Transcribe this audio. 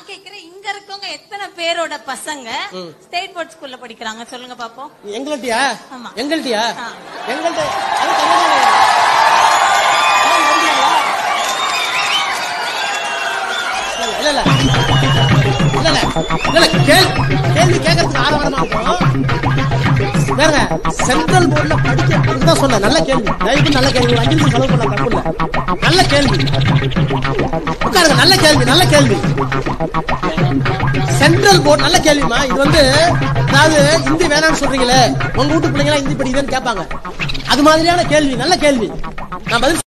நான் கேக்குறேன் இங்க இருக்கவங்க எத்தனை பேரோட பசங்க ஸ்டேட் போர்ட் ஸ்கூல்ல படிக்கிறாங்க சொல்லுங்க பாப்போம் எங்கள்ட்டியா ஆமா. எங்கள்ட்டியா ஆ. எங்கள்ட்ட அது கல்யாணம் ஏன் நம்பிக்கையா? இல்ல இல்ல இல்ல இல்ல இல்ல இல்ல கேள்வி கேள்வி கேட்கறதுக்கு ஆரவாரமா இருக்கும் வேற சென்ட்ரல் போர்ட்ல படிக்க அதுதான் சொன்னேன் நல்ல கேள்வி தயவுக்கு நல்ல கேள்வி ஒரு அஞ்சு நிமிஷம் செலவு பண்ண தப்பு இல்ல நல்ல கேள்வி உட்காருங்க நல்ல கேள்வி நல்ல கேள்வி சென்ட்ரல் போர்ட் நல்ல கேள்விமா இது வந்து அதாவது இந்தி வேணாம்னு சொல்றீங்களே உங்க வீட்டு பிள்ளைங்க ஹிந்தி படிக்குதுன்னு கேட்பாங்க அது மாதிரியான கேள்வி நல்ல கேள்வி நான் பதில்